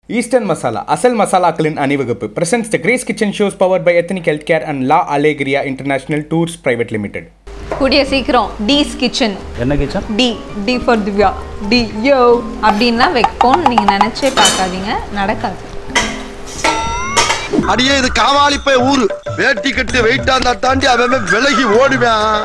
Eastern masala அசல் மசாலாக்களின் அணிவகுப்பு presents the Grace kitchen shows powered by ethnic health care and La Alegria international tours private limited கூடிய சீக்கிரம் D's kitchen என்ன kitchen D D for Divya D யோ அப்படின்லாம் வைப்போம்னு நீங்கள் நினச்சே பார்க்காதீங்க நடக்காது அடியே இது காவாலி போய் ஊரு வேட்டி கட்டு வெயிட்டா இருந்தா தாண்டி அவன் விலகி ஓடுவேன்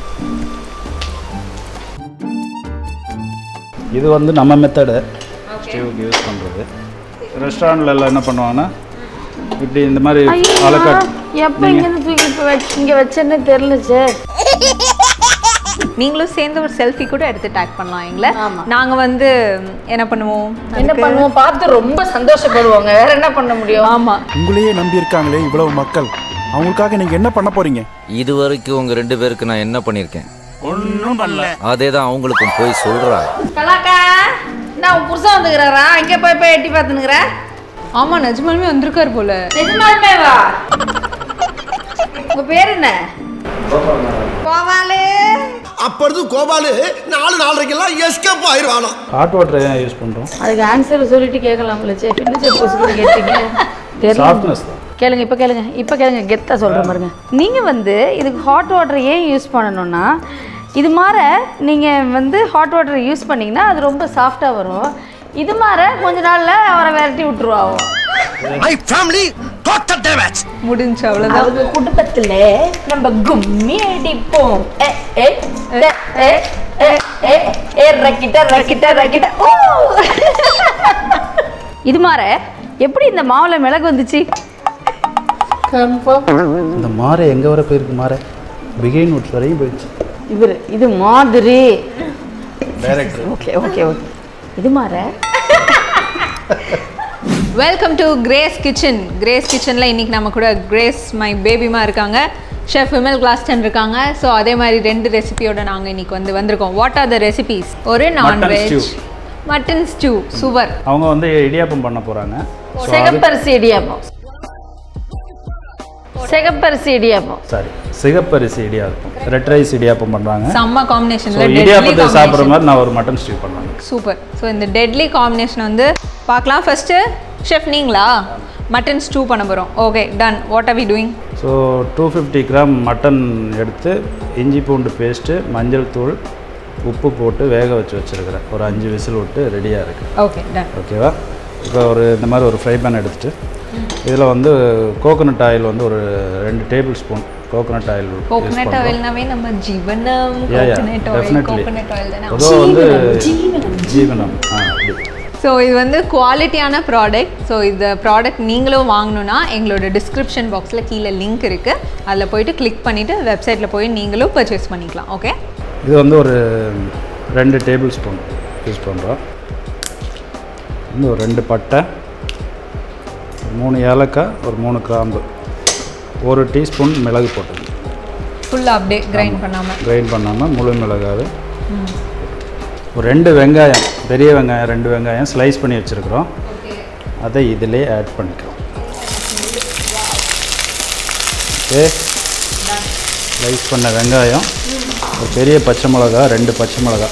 இது வந்து நம்ம மெத்தடு ஸ்டீவுக்கு யூஸ் பண்ணுறது ரெஸ்டாரண்ட்ல எல்லாம் என்ன பண்ணுவாங்கன்னா இப்படி இந்த மாதிரி அலக்காட் எப்போ இங்கேருந்து தூக்கி இப்போ வச்சு இங்கே வச்சேன்னே தெரில சார் நீங்களும் சேர்ந்து ஒரு செல்ஃபி கூட எடுத்து டேக் பண்ணலாம் எங்களை ஆமா. நாங்கள் வந்து என்ன பண்ணுவோம் என்ன அதுக்கு- பண்ணுவோம் பார்த்து ரொம்ப சந்தோஷப்படுவாங்க வேற என்ன பண்ண முடியும் ஆமா உங்களையே நம்பி இருக்காங்களே இவ்வளவு மக்கள் அவங்களுக்காக நீங்க என்ன பண்ண போறீங்க இது வரைக்கும் உங்க ரெண்டு பேருக்கு நான் என்ன பண்ணிருக்கேன் ஒன்றும் பண்ணல அதே தான் அவங்களுக்கும் போய் சொல்றா கலாக்கா நான் உன் புருஷன் வந்துக்கிறாரா இங்கே போய் போய் எட்டி பார்த்துனுக்குற ஆமா நிஜமாலுமே வந்திருக்காரு போல நிஜமாலுமே வா உங்க பேர் என்ன கோவாலு அப்பொழுது கோபாலு நாலு நாலரைக்கெல்லாம் எஸ்கேப் ஆயிடுவானா ஹாட் வாட்டர் ஏன் யூஸ் பண்ணுறோம் அதுக்கு ஆன்சர் சொல்லிட்டு கேட்கலாம்ல சே என்ன சே புதுசு கூட கேட்டீங்க தெரியல சாஃப்ட்னஸ் தான் கேளுங்க இப்போ கேளுங்க இப்போ கேளுங்க கெத்தா சொல்கிறேன் பாருங்க நீங்கள் வந்து இதுக்கு ஹாட் வாட்டர் ஏன் யூஸ் பண்ணணும்னா இது மாதிரி நீங்கள் வந்து ஹாட் வாட்டர் யூஸ் பண்ணிங்கன்னா அது ரொம்ப சாஃப்டாக வரும் இது மாதிரி கொஞ்ச நாளில் அவரை விரட்டி விட்டுருவாவும் மை ஃபேமிலி டோட்டல் டேமேஜ் முடிஞ்சு அவ்வளோதான் அவங்க குடும்பத்தில் நம்ம கும்மி அடிப்போம் ஏ ஏ ஏ ஏ ஏ ஏ ஏ ரக்கிட்ட ரக்கிட்ட ரக்கிட்ட ஓ இது மாதிரி எப்படி இந்த மாவில் மிளகு வந்துச்சு கன்ஃபார்ம் இந்த மாறை எங்கே வர போயிருக்கு மாறை பிகைன் உட்ஸ் வரையும் போயிடுச்சு இவர் இது மாதிரி டைரக்டர் ஓகே ஓகே ஓகே இது மாதிரி welcome to Grace kitchen Grace கிச்சனில் இன்னைக்கு நம்ம கூட கிரேஸ் மை பேபிமா இருக்காங்க ஷெஃப் விமல் கிளாஸ்டன் இருக்காங்க ஸோ அதே மாதிரி ரெண்டு ரெசிபியோட நாங்கள் இன்னைக்கு வந்து வந்திருக்கோம் வாட் ஆர் த ரெசிபிஸ் ஒரு நான்வெஜ் stew. மட்டன் ஸ்டூ சுவர் அவங்க வந்து இடியாப்பம் பண்ண போகிறாங்க சிகப்பரிசி இடியாப்பம் சிகப்பரிசி இடியாப்பம் சாரி சிகப்பரிசி இடியாப்பம் ரெட் ரைஸ் இடியாப்பம் பண்ணுறாங்க செம்ம ஸோ காம்பினேஷனில் இடியாப்பத்தை சாப்பிட்ற மாதிரி நான் ஒரு மட்டன் ஸ்டீவ் பண்ணுறேன் சூப்பர் ஸோ இந்த டெட்லி காம்பினேஷன் வந்து பார்க்கலாம் ஃபர்ஸ்ட்டு ஷெஃப் நீங்களா மட்டன் ஸ்டூ பண்ண போகிறோம் okay done what are we doing so two fifty gram mutton எடுத்து இஞ்சி பூண்டு பேஸ்ட்டு மஞ்சள் தூள் உப்பு போட்டு வேக வச்சு வச்சுருக்கிறேன் ஒரு அஞ்சு விசில் விட்டு ரெடியாக இருக்குது ஓகே டன் ஓகேவா இப்போ ஒரு இந்த மாதிரி ஒரு ஃப்ரை பேன் எடுத்துட்டு இதில் வந்து கோகோனட் ஆயில் வந்து ஒரு ரெண்டு tablespoon coconut oil coconut ஆயில்னாவே நம்ம ஜீவனம் Yeah, yeah, coconut oil definitely. Coconut oil தானே பொதுவாக வந்து ஜீவனம் ஆ அப்படி ஸோ இது வந்து குவாலிட்டியான ப்ராடக்ட் ஸோ இந்த ப்ராடக்ட் நீங்களும் வாங்கணும்னா எங்களோட டிஸ்கிரிப்ஷன் பாக்ஸில் கீழே லிங்க் இருக்குது அதில் போயிட்டு கிளிக் பண்ணிவிட்டு வெப்சைட்டில் போய் நீங்களும் பர்ச்சேஸ் பண்ணிக்கலாம் ஓகே இது வந்து ஒரு ரெண்டு டேபிள் ஸ்பூன் யூஸ் பண்ணுறோம் இன்னும் ஒரு ரெண்டு பட்டை ஒரு மூணு ஏலக்காய் ஒரு மூணு கிராம்பு ஒரு டீஸ்பூன் மிளகு போட்டுங்க ஃபுல்லாக அப்படியே கிரைண்ட் பண்ணாமல் கிரைண்ட் பண்ணாமல் முழு மிளகாது ஒரு ரெண்டு வெங்காயம் பெரிய வெங்காயம் ரெண்டு வெங்காயம் ஸ்லைஸ் பண்ணி வச்சுருக்குறோம் அதை இதிலே ஆட் பண்ணிக்கிறோம் ஓகே ஸ்லைஸ் பண்ண வெங்காயம் ஒரு பெரிய பச்சை மிளகா ரெண்டு பச்சை மிளகா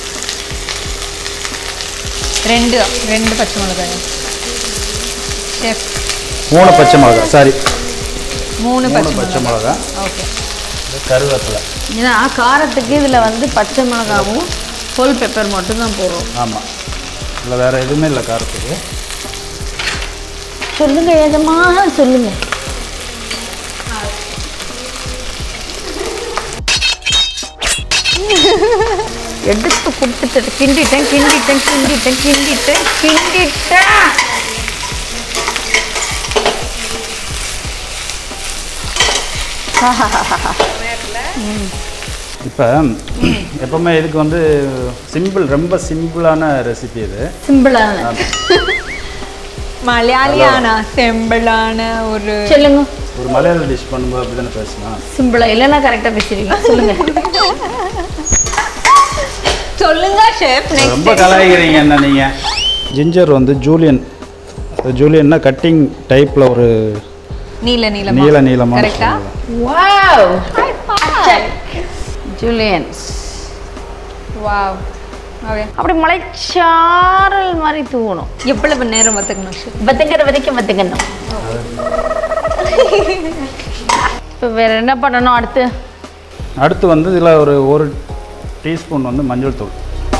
ரெண்டு ரெண்டு பச்சை மிளகாய் ஷெஃப் மூணு பச்சை மிளகா சாரி மூணு மூணு பச்சை பச்சை மிளகாய் மிளகா ஓகே கருவேப்பிலை ஏன்னா காரத்துக்கு இதில் வந்து பச்சை மிளகாவும் ஹோல் பெப்பர் மட்டும்தான் போடுறோம் ஆமாம் இல்லை வேறு எதுவுமே இல்லை காரத்துக்கு சொல்லுங்க எஜமா சொல்லுங்க எடுத்து கொடுத்துட்டு கிண்டிட்டேன் கிண்டிட்டேன் கிண்டிட்டேன் கிண்டிட்டேன் கிண்டிட்டேன் இப்போ எப்போவுமே இதுக்கு வந்து சிம்பிள் ரொம்ப சிம்பிளான ரெசிபி இது சிம்பிளான மலையாளியான செம்பிளான ஒரு சொல்லுங்க ஒரு மலையாள டிஷ் பண்ணும்போது அப்படி தானே பேசணும் சிம்பிளா இல்லைன்னா கரெக்டாக பேசுறீங்க சொல்லுங்க சொல்லுங்க ஷெஃப் ரொம்ப நெக்ஸ்ட் கலாய்க்கிறீங்க என்ன நீங்கள் ஜிஞ்சர் வந்து ஜூலியன் ஜூலியன்னா கட்டிங் டைப்பில் ஒரு நீல நீளமா நீல நீளமான கரெக்டா வாவ் ஜூலியன்ஸ் வாவ் ஓகே அப்படி மலைச்சாரல் மாதிரி தூவணும் எவ்வளவு நேரம் வத்துக்கணும் chef? வத்துக்கிற வரைக்கும் வத்துக்கணும் இப்போ வேற என்ன பண்ணணும் அடுத்து அடுத்து வந்து இதில் ஒரு ஒரு டீஸ்பூன் வந்து மஞ்சள் தூள்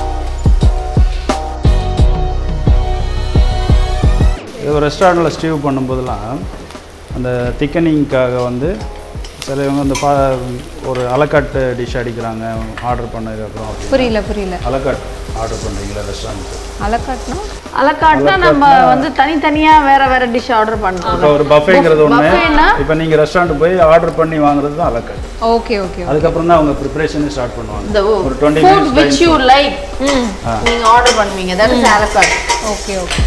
இது ரெஸ்டாரண்ட்டில் ஸ்டீவ் பண்ணும்போதெல்லாம் அந்த திக்கனிங்க்காக வந்து சிலவங்க இந்த பா ஒரு அலக்காட்டு டிஷ் அடிக்கிறாங்க ஆர்டர் பண்ணதுக்கப்புறம் அப்படி புரியல புரியல அலக்காட் ஆர்டர் பண்ணுறீங்களா ரெஸ்டாரண்ட்டு அலக்காட்னா அலக்காட்னா நம்ம வந்து தனித்தனியா வேற வேற டிஷ் ஆர்டர் இப்போ பண்ணுறோம் ஒரு பஃபேங்கிறது ஒன்று buffetனா? இப்போ நீங்கள் ரெஸ்டாரண்ட் போய் ஆர்டர் பண்ணி வாங்குறது தான் அலக்காட் ஓகே ஓகே அதுக்கப்புறம் தான் அவங்க ப்ரிப்பரேஷனே ஸ்டார்ட் பண்ணுவாங்க இந்த ஒரு twenty food which you minutes like நீங்க ஆர்டர் பண்ணுவீங்க that is a la carte okay okay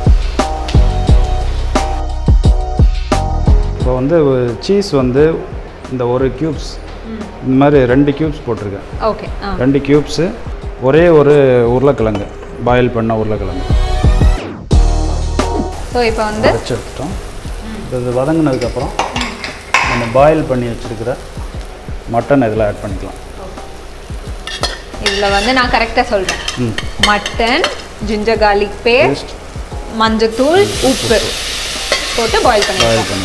இப்போ வந்து சீஸ் வந்து இந்த ஒரு க்யூப்ஸ் இந்த மாதிரி ரெண்டு க்யூப்ஸ் போட்டிருக்கேன் ஓகே ஆ ரெண்டு க்யூப்ஸு ஒரே ஒரு உருளைக்கிழங்கு பாயில் பண்ண உருளைக்கிழங்கு ஸோ இப்போ வந்து வச்சு எடுத்துட்டோம் இப்போ இது வதங்கினதுக்கப்புறம் நம்ம பாயில் பண்ணி வச்சுருக்கிற மட்டன் இதில் ஆட் பண்ணிக்கலாம் இதில் வந்து நான் கரெக்டாக சொல்கிறேன் ம் mutton ginger garlic paste Paste. மஞ்சத்தூள் உப்பு போட்டு பாயில் பண்ணி பாயில் பண்ணி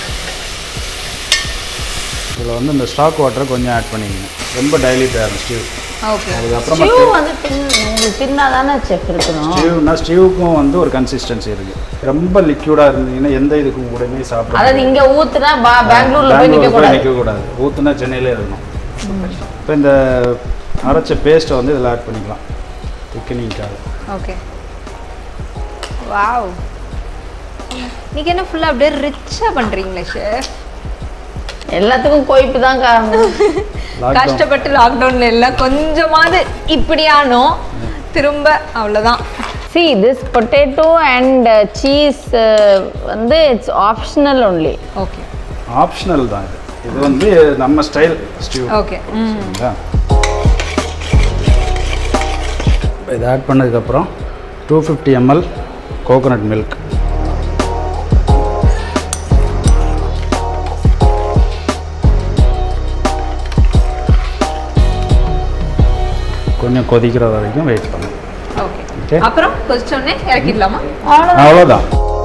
இதில் வந்து இந்த ஸ்டாக் வாட்டரை கொஞ்சம் ஆட் பண்ணிக்கங்க ரொம்ப டைலியூட் ஆகும் ஸ்டீவ் ஓகே அதுக்கப்புறமா ஸ்டியூ வந்து தின் உங்களுக்கு தின்னா தானே செஃப் இருக்கணும் ஸ்டீவ்னா ஸ்டீவுக்கும் வந்து ஒரு கன்சிஸ்டன்சி இருக்குது ரொம்ப லிக்யூடாக இருந்தீங்கன்னா எந்த இதுக்கும் கூடமே சாப்பிட அதாவது இங்க ஊத்துனா பா- பெங்களூர்ல போய் நிக்க பெங்களூர் போய் கூடாது நிற்கக்கூடாது ஊற்றுனா சென்னையிலே இருக்கணும் இப்போ இந்த அரைச்ச பேஸ்ட்டை வந்து இதில் ஆட் பண்ணிக்கலாம் திக்கனிங்காக ஓகே வாவ் நீங்கள் என்ன ஃபுல்லாக அப்படியே ரிச்சாக பண்ணுறீங்களே ஷெஃப் எல்லாத்துக்கும் கொய்ப்பு தான் காரணம் கஷ்டப்பட்டு லாக்டவுன்ல எல்லாம் கொஞ்சமாவது இப்படியானோ திரும்ப அவ்வளோதான் see this potato and cheese வந்து it's optional only okay optional தான் இது இது வந்து நம்ம ஸ்டைல் ஸ்டியூ ஓகே ம் சரிங்களா இப்போ இதை ஆட் பண்ணதுக்கப்புறம் two fifty ML coconut milk கொஞ்சம் கொதிக்கிற வரைக்கும் வெயிட் பண்ணும் ஓகே Okay. அப்புறம் கொதிச்சோடனே இறக்கிடலாமா அவ்வளோதான்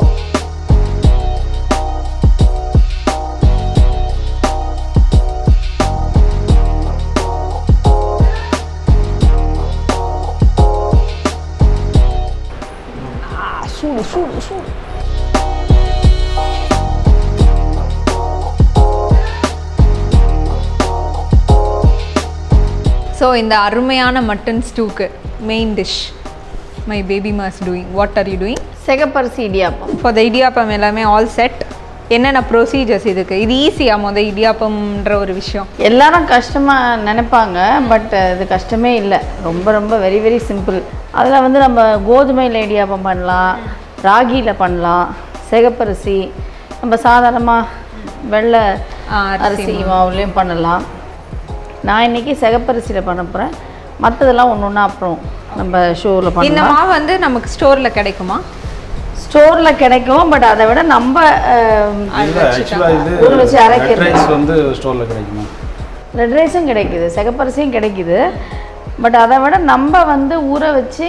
சூடு சூடு சூடு ஸோ இந்த அருமையான மட்டன் ஸ்டூக்கு main dish my baby ma's doing what are you doing சிகப்பரிசி இடியாப்பம் ஃபார் த இடியாப்பம் எல்லாமே ஆல் செட் என்னென்ன ப்ரொசீஜர்ஸ் இதுக்கு இது ஈஸியாக மொத இடியாப்பம்ன்ற ஒரு விஷயம் எல்லாரும் கஷ்டமாக நினைப்பாங்க பட் இது கஷ்டமே இல்லை ரொம்ப ரொம்ப வெரி வெரி சிம்பிள் அதில் வந்து நம்ம கோதுமையில் இடியாப்பம் பண்ணலாம் ராகியில் பண்ணலாம் சிகப்பரிசி நம்ம சாதாரணமாக வெள்ளை ஆ, அரிசி அரிசி மாவுலேயும் பண்ணலாம் நான் இன்னைக்கு சிகப்பரிசியில் பண்ண போகிறேன் மற்றதெல்லாம் ஒன்று ஒன்றா அப்புறம் நம்ம ஷோவில் இந்த பண்ணலாம் மாவு வந்து நமக்கு ஸ்டோரில் கிடைக்குமா ஸ்டோரில் கிடைக்கும் பட் அதை விட நம்ம அஹ், இல்லை ஆக்சுவலாக இது ஊற வச்சு அரைக்கிறது. red rice வந்து ஸ்டோரில் கிடைக்குமா ரெட் ரைஸும் கிடைக்குது சிகப்பரிசியும் கிடைக்குது பட் அதை விட நம்ம வந்து ஊற வச்சு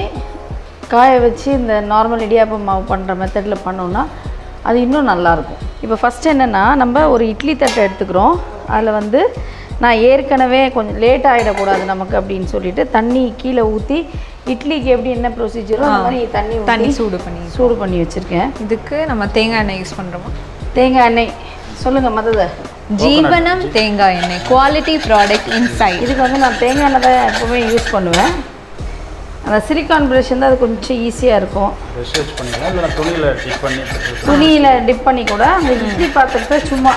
காய வச்சு இந்த நார்மல் இடியாப்பம் மாவு பண்ணுற மெத்தடில் பண்ணோம்னா அது இன்னும் நல்லாயிருக்கும் இப்போ ஃபஸ்ட்டு என்னென்னா நம்ம ஒரு இட்லி தட்டை எடுத்துக்கிறோம் அதில் வந்து நான் ஏற்கனவே கொஞ்சம் லேட் ஆகிடக்கூடாது நமக்கு அப்படின்னு சொல்லிட்டு தண்ணி கீழே ஊற்றி இட்லிக்கு எப்படி என்ன ப்ரொசீஜரோ அந்த மாதிரி தண்ணி தண்ணி ஊத்தி சூடு பண்ணி சூடு பண்ணி வச்சுருக்கேன் இதுக்கு நம்ம தேங்காய் எண்ணெய் யூஸ் பண்ணுறோமா தேங்காய் எண்ணெய் சொல்லுங்கள் மற்றதை ஜீவனம் தேங்காய் எண்ணெய் குவாலிட்டி ப்ராடக்ட் இன்சைட் இதுக்கு வந்து நான் தேங்காய் எண்ணெய் தான் எப்போவுமே யூஸ் பண்ணுவேன் அந்த சிலிக்கான் ப்ரஷ் வந்து அது கொஞ்சம் ஈஸியாக இருக்கும் ரெஸ்ட் பண்ணிக்கலாம் இல்லை துணியில் டிப் பண்ணி துணியில் டிப் பண்ணி கூட அந்த இட்லி பாத்திரத்தை சும்மா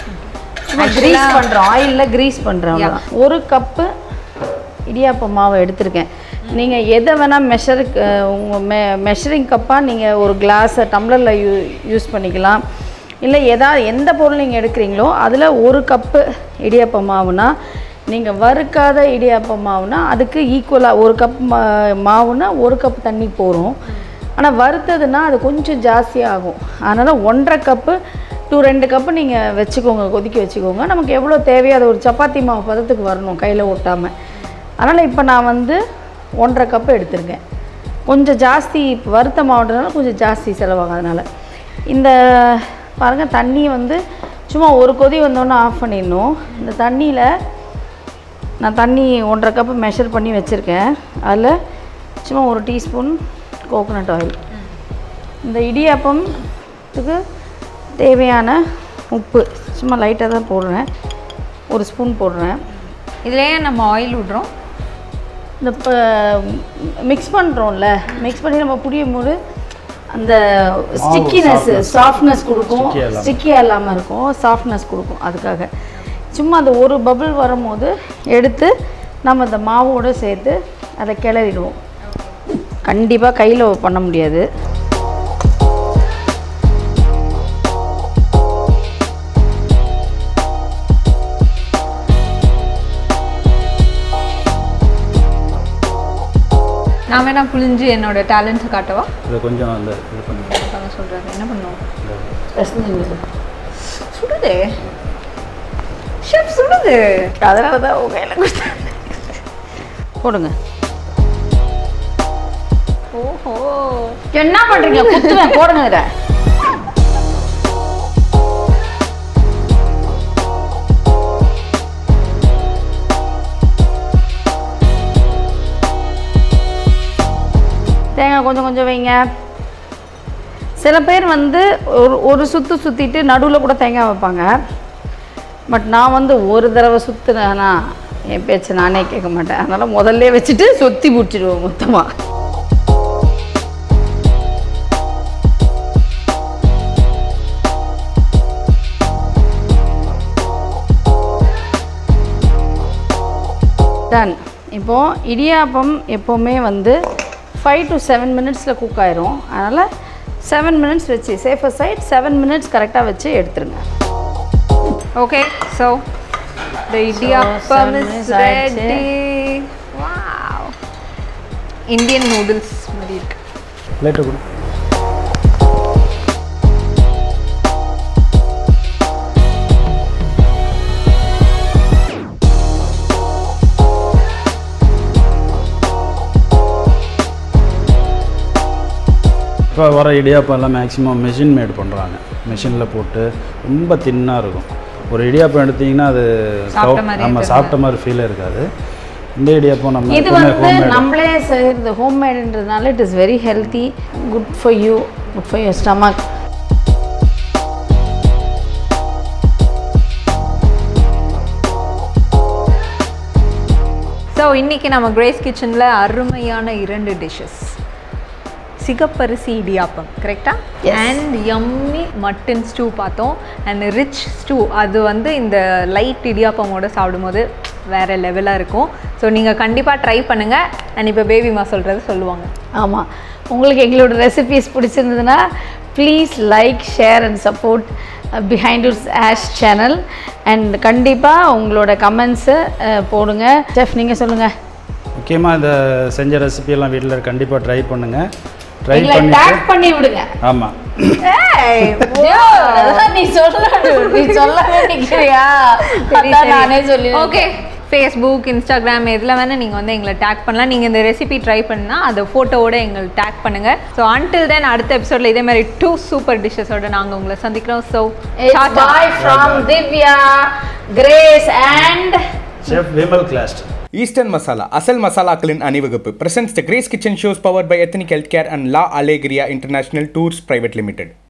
சும்மா கிரீஸ் பண்ணுறோம் ஆயிலில் கிரீஸ் பண்ணுறோம் ஒரு கப்பு இடியாப்ப மாவு எடுத்திருக்கேன் நீங்கள் எதை வேணால் மெஷர் உங்கள் மெ மெஷரிங் கப்பாக நீங்கள் ஒரு கிளாஸை டம்ளரில் யூ யூஸ் பண்ணிக்கலாம் இல்லை எதாவது எந்த பொருள் நீங்கள் எடுக்கிறீங்களோ அதில் ஒரு கப்பு இடியாப்ப மாவுனா நீங்கள் வறுக்காத இடியாப்ப மாவுனா அதுக்கு ஈக்குவலாக ஒரு கப் மா மாவுனா ஒரு கப் தண்ணி போகும் ஆனால் வறுத்ததுன்னா அது கொஞ்சம் ஜாஸ்தியாகும் அதனால் ஒன்றரை கப்பு டூ ரெண்டு கப்பு நீங்கள் வச்சுக்கோங்க கொதிக்க வச்சுக்கோங்க நமக்கு எவ்வளோ தேவையோ அது ஒரு சப்பாத்தி மாவு பதத்துக்கு வரணும் கையில் ஒட்டாமல் அதனால் இப்போ நான் வந்து ஒன்றரை கப்பு எடுத்திருக்கேன் கொஞ்சம் ஜாஸ்தி வறுத்த மாவுன்றதுனால கொஞ்சம் ஜாஸ்தி செலவாகும் அதனால் இந்த பாருங்கள் தண்ணி வந்து சும்மா ஒரு கொதி வந்தோன்னே ஆஃப் பண்ணிடணும் இந்த தண்ணியில் நான் தண்ணி ஒன்றரை கப்பு மெஷர் பண்ணி வச்சுருக்கேன் அதில் சும்மா ஒரு டீஸ்பூன் கோகோனட் ஆயில் இந்த இடியாப்பத்துக்கு தேவையான உப்பு சும்மா லைட்டாக தான் போடுறேன் ஒரு ஸ்பூன் போடுறேன் இதுலேயே நம்ம ஆயில் விடுறோம் இந்த இப்போ மிக்ஸ் பண்ணுறோம்ல மிக்ஸ் பண்ணி நம்ம புடியும் போது அந்த ஸ்டிக்கினஸ் சாஃப்ட்னஸ் கொடுக்கும் Sticky இல்லாம. ஸ்டிக்கியாக இல்லாமல் இருக்கும் சாஃப்ட்னஸ் கொடுக்கும் அதுக்காக சும்மா அந்த ஒரு பபிள் வரும்போது எடுத்து நம்ம அந்த மாவோடு சேர்த்து அதை கிளறிடுவோம் கண்டிப்பாக கையில் பண்ண முடியாது நான் வேணா புழிஞ்சு என்னோட டேலண்ட்ஸை காட்டவா இதை கொஞ்சம் அந்த இது பண்ணி பண்ண சொல்கிறாரு என்ன பண்ணுவோம் பிரச்சனை சுடுதே ஷெஃப் சுடுது அதனால தான் உங்கள் கையில் கொடுத்தேன் போடுங்க ஓஹோ என்ன பண்ணுறீங்க குத்துவேன் போடுங்க இதை தேங்காய் கொஞ்சம் கொஞ்சம் வைங்க சில பேர் வந்து ஒரு ஒரு சுற்று சுற்றிட்டு நடுவில் கூட தேங்காய் வைப்பாங்க பட் நான் வந்து ஒரு தடவை சுற்றுனேன்னா என் பேச்சை நானே கேட்க மாட்டேன் அதனால் முதல்ல வச்சுட்டு சுற்றி பிடிச்சிடுவோம் மொத்தமாக டன் இப்போது இடியாப்பம் எப்போவுமே வந்து ஃபைவ் டு செவன் மினிட்ஸில் குக் ஆயிரும் அதனால் செவன் மினிட்ஸ் வச்சு சேஃபர் சைட் செவன் மினிட்ஸ் கரெக்டாக வச்சு எடுத்துருங்க okay so the idiyappam seven is minutes ஆயிடுச்சு. ready wow இந்தியன் நூடுல்ஸ் மாதிரி இருக்கு லைட்டை கொடு இப்போ வர இடியாப்பம் எல்லாம் மேக்ஸிமம் மிஷின் மேட் பண்ணுறாங்க மிஷினில் போட்டு ரொம்ப தின்னாக இருக்கும் ஒரு இடியாப்பம் எடுத்தீங்கன்னா அது சாப்பிட்ட மாதிரியே நம்ம தெரியாது. சாப்பிட்ட மாதிரி ஃபீலே இருக்காது இந்த இடியாப்பம் நம்ம இது எப்பவுமே வந்து homemade. நம்மளே செய்கிறது ஹோம்மேடுன்றதுனால it is very healthy good for you good for your stomach so இன்னைக்கு நம்ம கிரேஸ் கிச்சனில் அருமையான இரண்டு டிஷ்ஷஸ் சிகப்பரிசி இடியாப்பம் கரெக்டா Yes. And yummy mutton stew பார்த்தோம் அண்ட் ரிச் ஸ்டூ அது வந்து இந்த லைட் இடியாப்பமோட சாப்பிடும்போது வேற லெவலாக இருக்கும் ஸோ நீங்கள் கண்டிப்பாக ட்ரை பண்ணுங்கள் அண்ட் இப்போ பேபிமா சொல்கிறது சொல்லுவாங்க ஆமாம் உங்களுக்கு எங்களோட ரெசிபீஸ் பிடிச்சிருந்ததுன்னா please like share and support Behindwoods Ash channel and கண்டிப்பாக உங்களோட கமெண்ட்ஸை போடுங்க செஃப் நீங்கள் சொல்லுங்கள் முக்கியமாக இந்த செஞ்ச ரெசிபியெல்லாம் வீட்டில் கண்டிப்பாக ட்ரை பண்ணுங்கள் ட்ரை எங்களை பண்ணிட்டு டேக் பண்ணி விடுங்க ஆமாம் அதெல்லாம் நீ சொல்ல நீ சொல்ல நினைக்கிறியா அதான் நானே சொல்லி ஓகே ஃபேஸ்புக் இன்ஸ்டாகிராம் எதில் வேணால் நீங்கள் வந்து எங்களை டேக் பண்ணலாம் நீங்கள் இந்த ரெசிபி ட்ரை பண்ணால் அதை ஃபோட்டோவோட எங்களை டேக் பண்ணுங்கள் ஸோ அன்டில் தென் அடுத்த எபிசோடில் இதே மாதிரி டூ சூப்பர் டிஷ்ஷஸோட நாங்கள் உங்களை சந்திக்கிறோம் so bye from Divya Grace and chef Vimal Gladston Eastern masala அசல் மசாலாக்களின் அணிவகுப்பு presents the Grace kitchen shows power by ethnic health care and La Alegria international tours private limited